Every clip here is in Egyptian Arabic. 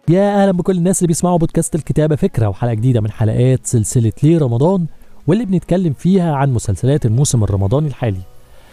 يا اهلا بكل الناس اللي بيسمعوا بودكاست الكتابه فكره وحلقه جديده من حلقات سلسله ليه رمضان واللي بنتكلم فيها عن مسلسلات الموسم الرمضاني الحالي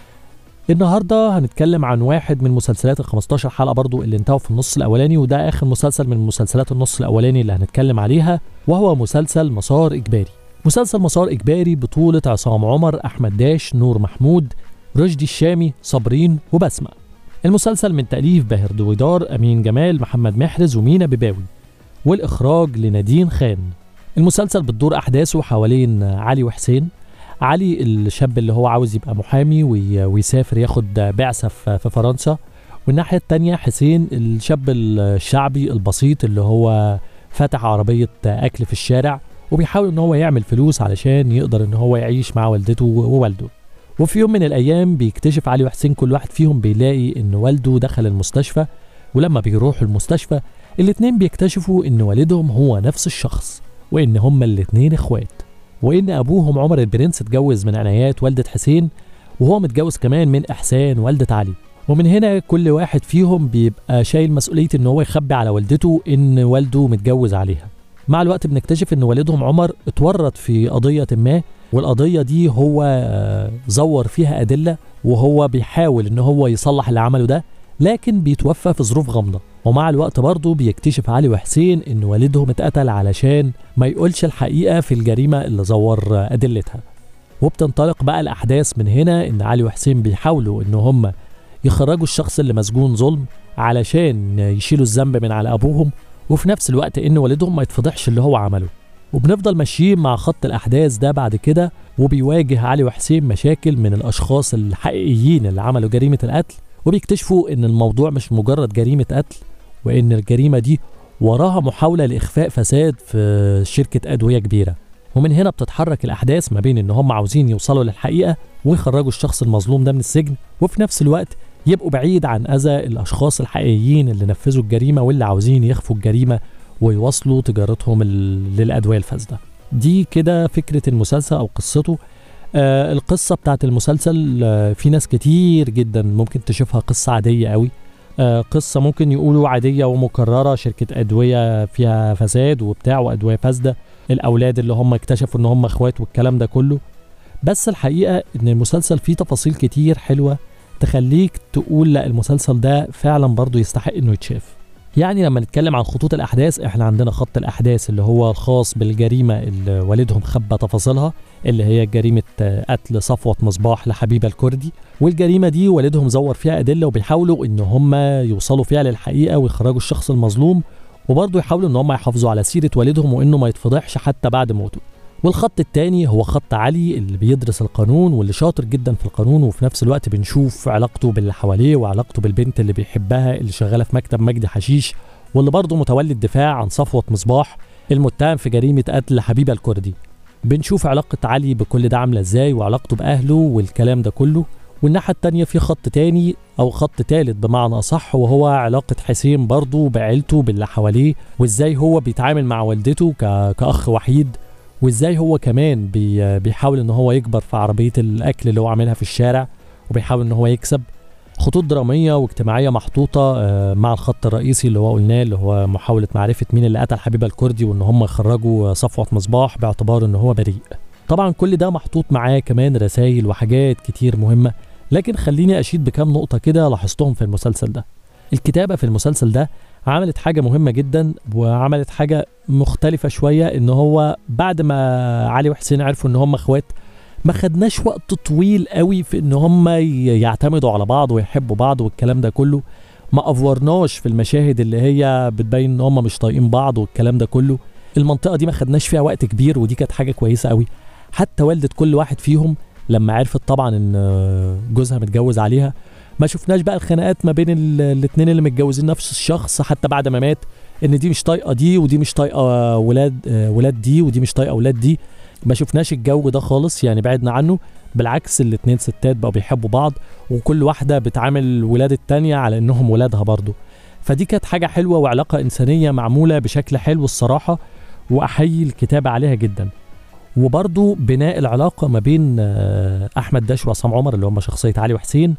النهارده هنتكلم عن واحد من مسلسلات ال 15 حلقه برضو اللي انتهوا في النص الاولاني وده اخر مسلسل من مسلسلات النص الاولاني اللي هنتكلم عليها وهو مسلسل مسار اجباري مسلسل مسار اجباري بطوله عصام عمر احمد داش نور محمود رشدي الشامي صابرين وبسمه المسلسل من تأليف باهر دويدار أمين جمال محمد محرز ومينا بباوي والإخراج لنادين خان المسلسل بتدور أحداثه حوالين علي وحسين علي الشاب اللي هو عاوز يبقى محامي وي- ويسافر ياخد بعثة في في فرنسا والناحية التانية حسين الشاب الشعبي البسيط اللي هو فاتح عربية أكل في الشارع وبيحاول إن هو يعمل فلوس علشان يقدر إن هو يعيش مع والدته ووالده وفي يوم من الأيام بيكتشف علي وحسين كل واحد فيهم بيلاقي إن والده دخل المستشفى ولما بيروحوا المستشفى الاتنين بيكتشفوا إن والدهم هو نفس الشخص وإن هما الاتنين إخوات وإن أبوهم عمر البرنس اتجوز من عنايات والدة حسين وهو متجوز كمان من إحسان والدة علي ومن هنا كل واحد فيهم بيبقى شايل مسؤولية إن هو يخبي على والدته إن والده متجوز عليها مع الوقت بنكتشف إن والدهم عمر اتورط في قضية ما والقضية دي هو آه، زور فيها أدلة وهو بيحاول إن هو يصلح اللي عمله ده لكن بيتوفى في ظروف غامضة ومع الوقت برضه بيكتشف علي وحسين إن والدهم اتقتل علشان ما يقولش الحقيقة في الجريمة اللي زور آه، أدلتها وبتنطلق بقى الأحداث من هنا إن علي وحسين بيحاولوا إن هم يخرجوا الشخص اللي مسجون ظلم علشان يشيلوا الذنب من على أبوهم وفي نفس الوقت إن والدهم ما يتفضحش اللي هو عمله وبنفضل ماشيين مع خط الأحداث ده بعد كده وبيواجه علي وحسين مشاكل من الأشخاص الحقيقيين اللي عملوا جريمة القتل وبيكتشفوا إن الموضوع مش مجرد جريمة قتل وإن الجريمة دي وراها محاولة لإخفاء فساد في شركة أدوية كبيرة ومن هنا بتتحرك الأحداث ما بين إن هم عاوزين يوصلوا للحقيقة ويخرجوا الشخص المظلوم ده من السجن وفي نفس الوقت يبقوا بعيد عن أذى الأشخاص الحقيقيين اللي نفذوا الجريمة واللي عاوزين يخفوا الجريمة ويواصلوا تجارتهم ال- للأدوية الفاسدة دي كده فكرة المسلسل أو قصته آه القصة بتاعت المسلسل آه في ناس كتير جدا ممكن تشوفها قصة عادية قوي آه قصة ممكن يقولوا عادية ومكررة شركة أدوية فيها فساد وبتاع وأدوية فاسدة الأولاد اللي هم اكتشفوا إن هم إخوات والكلام ده كله بس الحقيقة إن المسلسل فيه تفاصيل كتير حلوة تخليك تقول لا المسلسل ده فعلا برضو يستحق إنه يتشاف يعني لما نتكلم عن خطوط الأحداث إحنا عندنا خط الأحداث اللي هو الخاص بالجريمة اللي والدهم خبى تفاصيلها اللي هي جريمة آه، قتل صفوة مصباح لحبيبة الكردي والجريمة دي والدهم زور فيها أدلة وبيحاولوا إن هم يوصلوا فيها للحقيقة ويخرجوا الشخص المظلوم وبرضه يحاولوا إن هم يحافظوا على سيرة والدهم وإنه ما يتفضحش حتى بعد موته والخط التاني هو خط علي اللي بيدرس القانون واللي شاطر جدا في القانون وفي نفس الوقت بنشوف علاقته باللي حواليه وعلاقته بالبنت اللي بيحبها اللي شغالة في مكتب مجدي حشيش واللي برضه متولي الدفاع عن صفوة مصباح المتهم في جريمة قتل حبيبة الكردي بنشوف علاقة علي بكل ده عاملة ازاي وعلاقته بأهله والكلام ده كله والناحية التانية في خط تاني أو خط تالت بمعنى أصح وهو علاقة حسين برضه بعيلته باللي حواليه وازاي هو بيتعامل مع والدته ك... كأخ وحيد وازاي هو كمان بي... بيحاول ان هو يكبر في عربية الأكل اللي هو عاملها في الشارع وبيحاول ان هو يكسب خطوط درامية واجتماعية محطوطة آه، مع الخط الرئيسي اللي هو قلناه اللي هو محاولة معرفة مين اللي قتل حبيبة الكردي وان هم يخرجوا صفوة مصباح باعتبار ان هو بريء طبعا كل ده محطوط معاه كمان رسائل وحاجات كتير مهمة لكن خليني أشيد بكام نقطة كده لاحظتهم في المسلسل ده الكتابة في المسلسل ده عملت حاجة مهمة جدا وعملت حاجة مختلفة شوية ان هو بعد ما علي وحسين عرفوا ان هم اخوات ما خدناش وقت طويل قوي في ان هم ي- يعتمدوا على بعض ويحبوا بعض والكلام ده كله ما افورناش في المشاهد اللي هي بتبين ان هم مش طايقين بعض والكلام ده كله المنطقة دي ما خدناش فيها وقت كبير ودي كانت حاجة كويسة قوي حتى والدة كل واحد فيهم لما عرفت طبعا ان جوزها متجوز عليها ما شفناش بقى الخناقات ما بين ال- الاتنين اللي متجوزين نفس الشخص حتى بعد ما مات ان دي مش طايقه دي ودي مش طايقه ولاد آه، ولاد دي ودي مش طايقه ولاد دي ما شفناش الجو ده خالص يعني بعدنا عنه بالعكس الاتنين ستات بقوا بيحبوا بعض وكل واحدة بتعامل ولاد التانية على انهم ولادها برضو فدي كانت حاجة حلوة وعلاقة إنسانية معمولة بشكل حلو الصراحة وأحيي الكتابة عليها جدا وبرضو بناء العلاقة ما بين آه، أحمد داش وعصام عمر اللي هم شخصية علي وحسين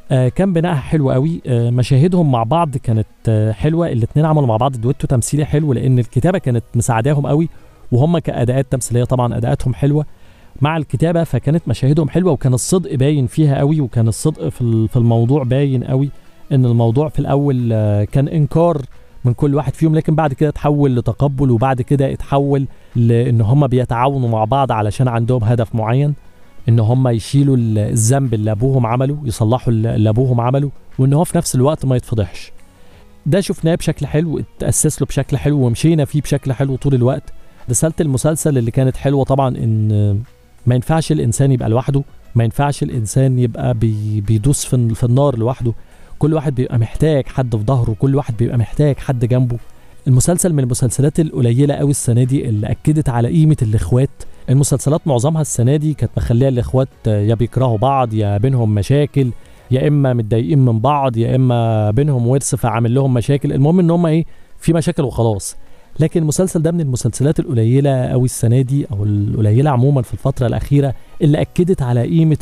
آه كان بنائها حلو قوي آه مشاهدهم مع بعض كانت آه حلوه الاثنين عملوا مع بعض دويتو تمثيلي حلو لان الكتابه كانت مساعداهم قوي وهم كاداءات تمثيليه طبعا اداءاتهم حلوه مع الكتابه فكانت مشاهدهم حلوه وكان الصدق باين فيها قوي وكان الصدق في في الموضوع باين قوي ان الموضوع في الاول آه كان انكار من كل واحد فيهم لكن بعد كده اتحول لتقبل وبعد كده اتحول لان هم بيتعاونوا مع بعض علشان عندهم هدف معين ان هم يشيلوا الذنب اللي ابوهم عمله يصلحوا اللي ابوهم عمله وان هو في نفس الوقت ما يتفضحش ده شفناه بشكل حلو اتأسس له بشكل حلو ومشينا فيه بشكل حلو طول الوقت رسالة المسلسل اللي كانت حلوة طبعا ان ما ينفعش الانسان يبقى لوحده ما ينفعش الانسان يبقى بي بيدوس في, في النار لوحده كل واحد بيبقى محتاج حد في ظهره كل واحد بيبقى محتاج حد جنبه المسلسل من المسلسلات القليلة قوي السنة دي اللي أكدت على قيمة الإخوات المسلسلات معظمها السنة دي كانت مخليها الإخوات يا بيكرهوا بعض يا بينهم مشاكل يا إما متضايقين من بعض يا إما بينهم ورث فعامل لهم مشاكل المهم إن هم إيه في مشاكل وخلاص لكن المسلسل ده من المسلسلات القليلة قوي السنة دي أو القليلة عموما في الفترة الأخيرة اللي أكدت على قيمة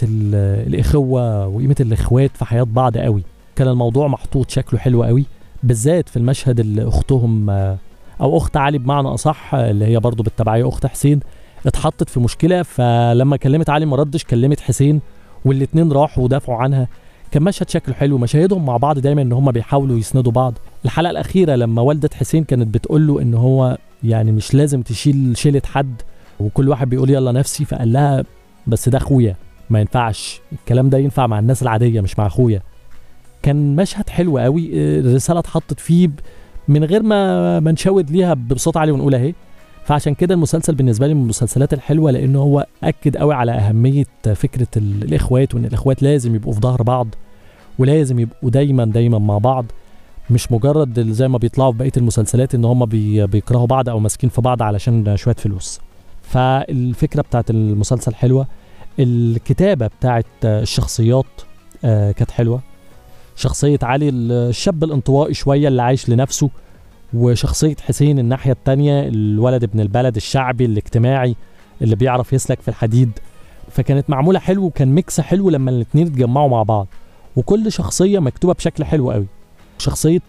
الإخوة وقيمة الإخوات في حياة بعض قوي كان الموضوع محطوط شكله حلو قوي بالذات في المشهد اللي اختهم او اخت علي بمعنى اصح اللي هي برضو بالتبعيه اخت حسين اتحطت في مشكله فلما كلمت علي ما ردش كلمت حسين والاتنين راحوا ودافعوا عنها كان مشهد شكله حلو مشاهدهم مع بعض دايما ان هم بيحاولوا يسندوا بعض الحلقه الاخيره لما والده حسين كانت بتقول له ان هو يعني مش لازم تشيل شيله حد وكل واحد بيقول يلا نفسي فقال لها بس ده اخويا ما ينفعش الكلام ده ينفع مع الناس العاديه مش مع اخويا كان مشهد حلو قوي الرساله اتحطت فيه من غير ما ما نشود ليها بصوت عالي ونقول اهي فعشان كده المسلسل بالنسبه لي من المسلسلات الحلوه لانه هو اكد قوي على اهميه فكره الاخوات وان الاخوات لازم يبقوا في ظهر بعض ولازم يبقوا دايما دايما مع بعض مش مجرد زي ما بيطلعوا في بقيه المسلسلات ان هم بي بيكرهوا بعض او ماسكين في بعض علشان شويه فلوس فالفكره بتاعت المسلسل حلوه الكتابه بتاعت الشخصيات آه كانت حلوه شخصية علي الشاب الانطوائي شوية اللي عايش لنفسه وشخصية حسين الناحية التانية الولد ابن البلد الشعبي الاجتماعي اللي بيعرف يسلك في الحديد فكانت معمولة حلو وكان ميكس حلو لما الاتنين اتجمعوا مع بعض وكل شخصية مكتوبة بشكل حلو قوي شخصية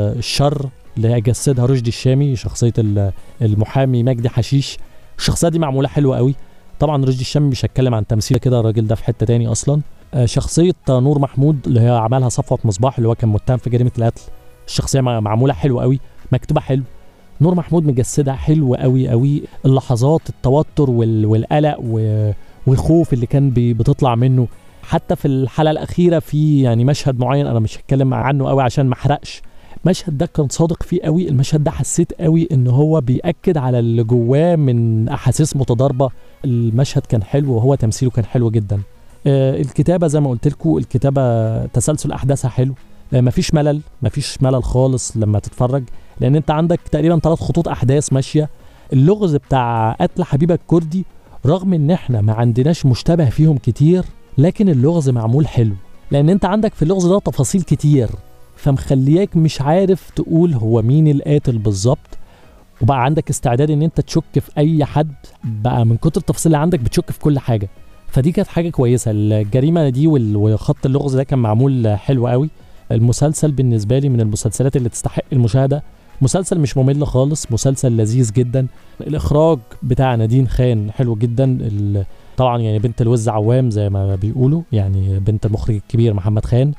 الشر اللي جسدها رشدي الشامي شخصية المحامي مجدي حشيش الشخصية دي معمولة حلوة قوي طبعا رشدي الشامي مش هتكلم عن تمثيل كده الراجل ده في حتة تاني أصلا شخصية نور محمود اللي هي عملها صفوة مصباح اللي هو كان متهم في جريمة القتل الشخصية معمولة حلو قوي مكتوبة حلو نور محمود مجسدها حلو قوي قوي اللحظات التوتر وال... والقلق و... والخوف اللي كان بي... بتطلع منه حتى في الحلقة الأخيرة في يعني مشهد معين أنا مش هتكلم عنه قوي عشان ما أحرقش المشهد ده كان صادق فيه قوي المشهد ده حسيت قوي ان هو بيأكد على اللي جواه من احاسيس متضاربه المشهد كان حلو وهو تمثيله كان حلو جدا آه الكتابه زي ما قلت لكم الكتابه تسلسل احداثها حلو آه مفيش ملل مفيش ملل خالص لما تتفرج لان انت عندك تقريبا ثلاث خطوط احداث ماشيه اللغز بتاع قتل حبيبك كردي رغم ان احنا ما عندناش مشتبه فيهم كتير لكن اللغز معمول حلو لان انت عندك في اللغز ده تفاصيل كتير فمخلياك مش عارف تقول هو مين القاتل بالظبط وبقى عندك استعداد ان انت تشك في اي حد بقى من كتر التفاصيل اللي عندك بتشك في كل حاجه فدي كانت حاجه كويسه الجريمه دي وخط اللغز ده كان معمول حلو قوي المسلسل بالنسبه لي من المسلسلات اللي تستحق المشاهده مسلسل مش ممل خالص مسلسل لذيذ جدا الاخراج بتاع نادين خان حلو جدا طبعا يعني بنت الوز عوام زي ما بيقولوا يعني بنت المخرج الكبير محمد خان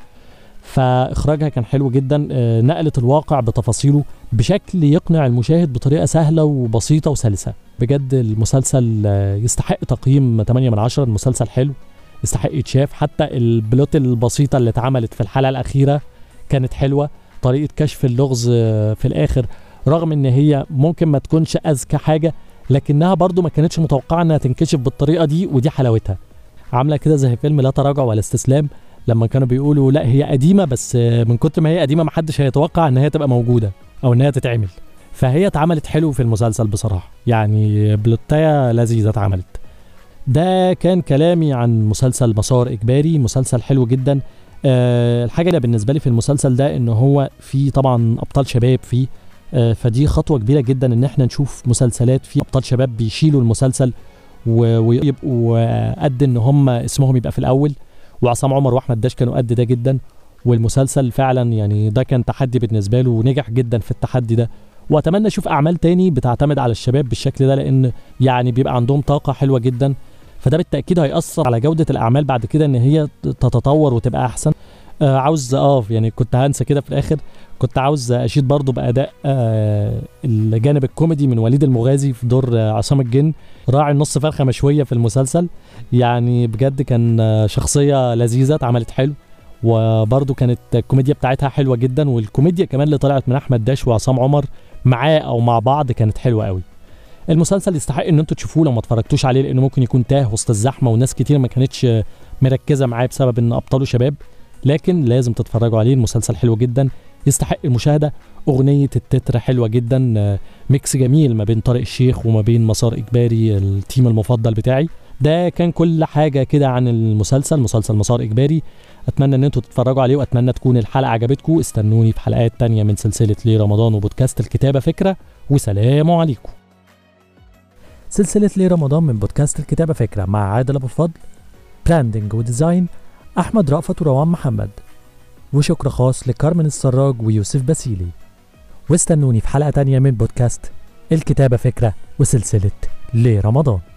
فاخراجها كان حلو جدا نقلت الواقع بتفاصيله بشكل يقنع المشاهد بطريقه سهله وبسيطه وسلسه بجد المسلسل يستحق تقييم 8 من 10 المسلسل حلو يستحق يتشاف حتى البلوت البسيطه اللي اتعملت في الحلقه الاخيره كانت حلوه طريقه كشف اللغز في الاخر رغم ان هي ممكن ما تكونش اذكى حاجه لكنها برضو ما كانتش متوقعه انها تنكشف بالطريقه دي ودي حلاوتها عامله كده زي فيلم لا تراجع ولا استسلام لما كانوا بيقولوا لا هي قديمه بس من كتر ما هي قديمه ما حدش هيتوقع ان هي تبقى موجوده او ان هي تتعمل فهي اتعملت حلو في المسلسل بصراحه يعني بلوتايه لذيذه اتعملت ده كان كلامي عن مسلسل مسار اجباري مسلسل حلو جدا أه الحاجه اللي بالنسبه لي في المسلسل ده ان هو في طبعا ابطال شباب فيه أه فدي خطوه كبيره جدا ان احنا نشوف مسلسلات فيه ابطال شباب بيشيلوا المسلسل ويبقوا قد ان هم اسمهم يبقى في الاول وعصام عمر واحمد داش كانوا قد ده جدا والمسلسل فعلا يعني ده كان تحدي بالنسبه له ونجح جدا في التحدي ده واتمنى اشوف اعمال تاني بتعتمد على الشباب بالشكل ده لان يعني بيبقى عندهم طاقه حلوه جدا فده بالتاكيد هيأثر على جوده الاعمال بعد كده ان هي تتطور وتبقى احسن آه عاوز اه يعني كنت هنسى كده في الاخر كنت عاوز اشيد برضو باداء آه الجانب الكوميدي من وليد المغازي في دور آه عصام الجن راعي النص فرخه مشويه في المسلسل يعني بجد كان آه شخصيه لذيذه اتعملت حلو وبرضو كانت الكوميديا بتاعتها حلوه جدا والكوميديا كمان اللي طلعت من احمد داش وعصام عمر معاه او مع بعض كانت حلوه قوي المسلسل يستحق ان انتوا تشوفوه لو ما اتفرجتوش عليه لانه ممكن يكون تاه وسط الزحمه وناس كتير ما كانتش مركزه معاه بسبب ان ابطاله شباب لكن لازم تتفرجوا عليه المسلسل حلو جدا يستحق المشاهده اغنيه التتر حلوه جدا ميكس جميل ما بين طارق الشيخ وما بين مسار اجباري التيم المفضل بتاعي ده كان كل حاجه كده عن المسلسل مسلسل مسار اجباري اتمنى ان انتوا تتفرجوا عليه واتمنى تكون الحلقه عجبتكم استنوني في حلقات تانية من سلسله ليه رمضان وبودكاست الكتابه فكره وسلام عليكم سلسله ليه رمضان من بودكاست الكتابه فكره مع عادل ابو الفضل براندنج وديزاين احمد رأفت وروان محمد وشكر خاص لكارمن السراج ويوسف باسيلي واستنوني في حلقه تانية من بودكاست الكتابه فكره وسلسله ليه رمضان